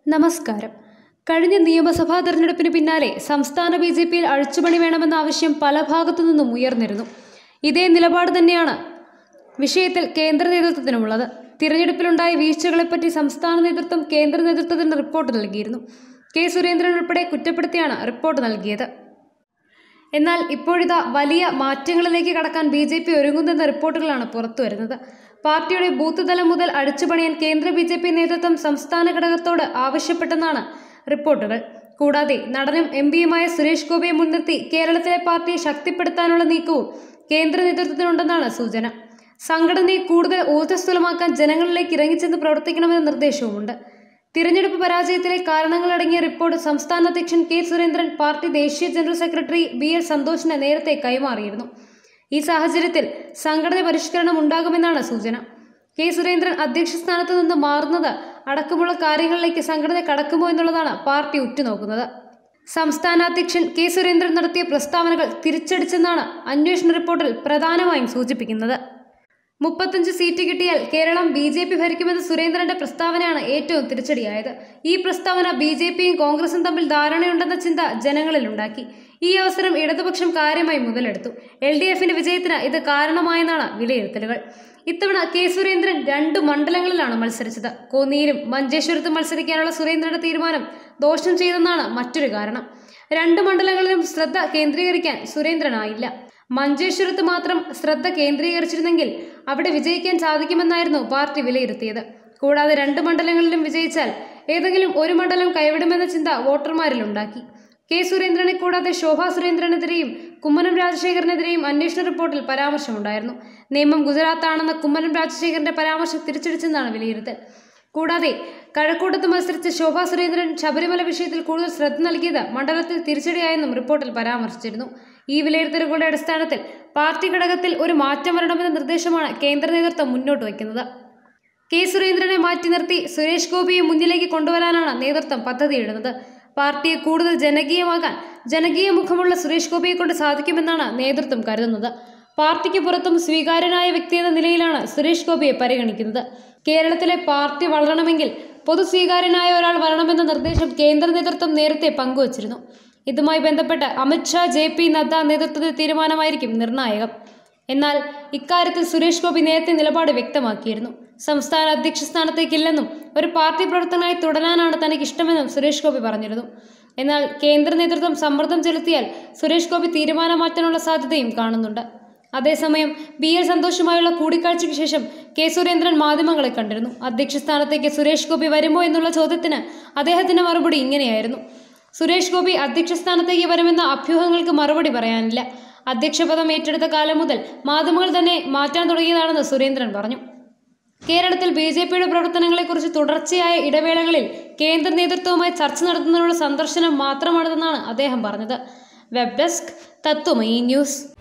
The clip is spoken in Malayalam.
നമസ്കാരം കഴിഞ്ഞ നിയമസഭാ തെരഞ്ഞെടുപ്പിന് പിന്നാലെ സംസ്ഥാന ബി ജെ പിയിൽ അഴിച്ചുപണി വേണമെന്ന ആവശ്യം പല ഭാഗത്തു നിന്നും ഉയർന്നിരുന്നു ഇതേ നിലപാട് തന്നെയാണ് വിഷയത്തിൽ കേന്ദ്ര നേതൃത്വത്തിനുമുള്ളത് തിരഞ്ഞെടുപ്പിലുണ്ടായ വീഴ്ചകളെപ്പറ്റി സംസ്ഥാന നേതൃത്വം കേന്ദ്ര നേതൃത്വത്തിന് റിപ്പോർട്ട് നൽകിയിരുന്നു കെ സുരേന്ദ്രൻ ഉൾപ്പെടെ കുറ്റപ്പെടുത്തിയാണ് റിപ്പോർട്ട് നൽകിയത് എന്നാൽ ഇപ്പോഴിതാ വലിയ മാറ്റങ്ങളിലേക്ക് കടക്കാൻ ബി ജെ പി ഒരുങ്ങുന്നെന്ന റിപ്പോർട്ടുകളാണ് പുറത്തുവരുന്നത് പാർട്ടിയുടെ ബൂത്ത് തലം മുതൽ അഴിച്ചുപണിയാൻ കേന്ദ്ര ബി ജെ പി നേതൃത്വം സംസ്ഥാന ഘടകത്തോട് ആവശ്യപ്പെട്ടെന്നാണ് റിപ്പോർട്ടുകൾ കൂടാതെ നടനും എം പിയുമായ സുരേഷ് ഗോപിയെ മുൻനിർത്തി കേരളത്തിലെ പാർട്ടിയെ ശക്തിപ്പെടുത്താനുള്ള നീക്കവും കേന്ദ്ര നേതൃത്വത്തിനുണ്ടെന്നാണ് സൂചന സംഘടനയെ കൂടുതൽ ഊർജ്ജസ്വലമാക്കാൻ ജനങ്ങളിലേക്ക് ഇറങ്ങിച്ചെന്ന് പ്രവർത്തിക്കണമെന്ന നിർദ്ദേശവുമുണ്ട് തിരഞ്ഞെടുപ്പ് പരാജയത്തിലെ കാരണങ്ങളടങ്ങിയ റിപ്പോർട്ട് സംസ്ഥാന അധ്യക്ഷൻ കെ സുരേന്ദ്രൻ പാർട്ടി ദേശീയ ജനറൽ സെക്രട്ടറി ബി എൽ സന്തോഷിന് നേരത്തെ കൈമാറിയിരുന്നു ഈ സാഹചര്യത്തിൽ സംഘടന പരിഷ്കരണം ഉണ്ടാകുമെന്നാണ് സൂചന കെ സുരേന്ദ്രൻ അധ്യക്ഷ സ്ഥാനത്ത് നിന്ന് മാറുന്നത് അടക്കമുള്ള കാര്യങ്ങളിലേക്ക് സംഘടന കടക്കുമോ എന്നുള്ളതാണ് പാർട്ടി ഉറ്റുനോക്കുന്നത് സംസ്ഥാന അധ്യക്ഷൻ കെ സുരേന്ദ്രൻ നടത്തിയ പ്രസ്താവനകൾ തിരിച്ചടിച്ചെന്നാണ് അന്വേഷണ റിപ്പോർട്ടിൽ പ്രധാനമായും സൂചിപ്പിക്കുന്നത് മുപ്പത്തഞ്ച് സീറ്റ് കിട്ടിയാൽ കേരളം ബി ജെ പി ഭരിക്കുമെന്ന സുരേന്ദ്രന്റെ പ്രസ്താവനയാണ് ഏറ്റവും തിരിച്ചടിയായത് ഈ പ്രസ്താവന ബി ജെ പിയും കോൺഗ്രസും തമ്മിൽ ധാരണയുണ്ടെന്ന ചിന്ത ജനങ്ങളിലുണ്ടാക്കി ഈ അവസരം ഇടതുപക്ഷം കാര്യമായി മുതലെടുത്തു എൽ ഡി എഫിന്റെ വിജയത്തിന് ഇത് കാരണമായെന്നാണ് വിലയിരുത്തലുകൾ ഇത്തവണ കെ സുരേന്ദ്രൻ രണ്ട് മണ്ഡലങ്ങളിലാണ് മത്സരിച്ചത് കോന്നിയിലും മഞ്ചേശ്വരത്തും മത്സരിക്കാനുള്ള സുരേന്ദ്രന്റെ തീരുമാനം ദോഷം ചെയ്തെന്നാണ് മറ്റൊരു കാരണം രണ്ട് മണ്ഡലങ്ങളിലും ശ്രദ്ധ കേന്ദ്രീകരിക്കാൻ സുരേന്ദ്രനായില്ല മഞ്ചേശ്വരത്ത് മാത്രം ശ്രദ്ധ കേന്ദ്രീകരിച്ചിരുന്നെങ്കിൽ അവിടെ വിജയിക്കാൻ സാധിക്കുമെന്നായിരുന്നു പാർട്ടി വിലയിരുത്തിയത് കൂടാതെ രണ്ട് മണ്ഡലങ്ങളിലും വിജയിച്ചാൽ ഏതെങ്കിലും ഒരു മണ്ഡലം കൈവിടുമെന്ന ചിന്ത വോട്ടർമാരിലുണ്ടാക്കി കെ സുരേന്ദ്രനെ കൂടാതെ ശോഭാ സുരേന്ദ്രനെതിരെയും കുമ്മനം രാജശേഖരനെതിരെയും അന്വേഷണ റിപ്പോർട്ടിൽ പരാമർശമുണ്ടായിരുന്നു നിയമം ഗുജറാത്താണെന്ന കുമ്മനം രാജശേഖരന്റെ പരാമർശം തിരിച്ചടിച്ചെന്നാണ് വിലയിരുത്തൽ കൂടാതെ കഴക്കൂട്ടത്ത് മത്സരിച്ച ശോഭാ സുരേന്ദ്രൻ ശബരിമല വിഷയത്തിൽ കൂടുതൽ ശ്രദ്ധ നൽകിയത് മണ്ഡലത്തിൽ തിരിച്ചടിയായെന്നും റിപ്പോർട്ടിൽ പരാമർശിച്ചിരുന്നു ഈ വിലയിരുത്തലുകളുടെ അടിസ്ഥാനത്തിൽ പാർട്ടി ഘടകത്തിൽ ഒരു മാറ്റം വരണമെന്ന നിർദ്ദേശമാണ് കേന്ദ്ര നേതൃത്വം മുന്നോട്ട് വയ്ക്കുന്നത് കെ സുരേന്ദ്രനെ മാറ്റി നിർത്തി സുരേഷ് ഗോപിയെ മുന്നിലേക്ക് കൊണ്ടുവരാനാണ് നേതൃത്വം പദ്ധതിയിടുന്നത് പാർട്ടിയെ കൂടുതൽ ജനകീയമാക്കാൻ ജനകീയ മുഖമുള്ള സുരേഷ് ഗോപിയെ കൊണ്ട് സാധിക്കുമെന്നാണ് നേതൃത്വം കരുതുന്നത് പാർട്ടിക്ക് പുറത്തും സ്വീകാര്യനായ വ്യക്തി എന്ന നിലയിലാണ് സുരേഷ് ഗോപിയെ പരിഗണിക്കുന്നത് കേരളത്തിലെ പാർട്ടി വളരണമെങ്കിൽ പൊതു സ്വീകാര്യനായ ഒരാൾ വരണമെന്ന നിർദ്ദേശം കേന്ദ്ര നേതൃത്വം നേരത്തെ പങ്കുവച്ചിരുന്നു ഇതുമായി ബന്ധപ്പെട്ട് അമിത്ഷാ ജെ പി നദ്ദ നേതൃത്വത്തിന്റെ തീരുമാനമായിരിക്കും നിർണായകം എന്നാൽ ഇക്കാര്യത്തിൽ സുരേഷ് ഗോപി നേരത്തെ നിലപാട് വ്യക്തമാക്കിയിരുന്നു സംസ്ഥാന അധ്യക്ഷ സ്ഥാനത്തേക്കില്ലെന്നും ഒരു പാർട്ടി പ്രവർത്തകനായി തുടരാനാണ് തനിക്ക് ഇഷ്ടമെന്നും സുരേഷ് ഗോപി പറഞ്ഞിരുന്നു എന്നാൽ കേന്ദ്ര നേതൃത്വം സമ്മർദ്ദം ചെലുത്തിയാൽ സുരേഷ് ഗോപി തീരുമാനം മാറ്റാനുള്ള സാധ്യതയും കാണുന്നുണ്ട് അതേസമയം ബി എൽ സന്തോഷുമായുള്ള കൂടിക്കാഴ്ചയ്ക്ക് ശേഷം കെ സുരേന്ദ്രൻ മാധ്യമങ്ങളെ കണ്ടിരുന്നു അധ്യക്ഷ സ്ഥാനത്തേക്ക് സുരേഷ് ഗോപി വരുമോ എന്നുള്ള ചോദ്യത്തിന് അദ്ദേഹത്തിന്റെ മറുപടി ഇങ്ങനെയായിരുന്നു സുരേഷ് ഗോപി അധ്യക്ഷ സ്ഥാനത്തേക്ക് വരുമെന്ന അഭ്യൂഹങ്ങൾക്ക് മറുപടി പറയാനില്ല അധ്യക്ഷപദം ഏറ്റെടുത്ത കാലം മുതൽ മാധ്യമങ്ങൾ തന്നെ മാറ്റാൻ തുടങ്ങിയതാണെന്ന് സുരേന്ദ്രൻ പറഞ്ഞു കേരളത്തിൽ ബി ജെ പിയുടെ പ്രവർത്തനങ്ങളെക്കുറിച്ച് തുടർച്ചയായ ഇടവേളകളിൽ കേന്ദ്ര നേതൃത്വവുമായി ചർച്ച നടത്തുന്നതിനുള്ള സന്ദർശനം മാത്രമാണിതെന്നാണ് അദ്ദേഹം പറഞ്ഞത് വെബ് ഡെസ്ക് തത്വമയി ന്യൂസ്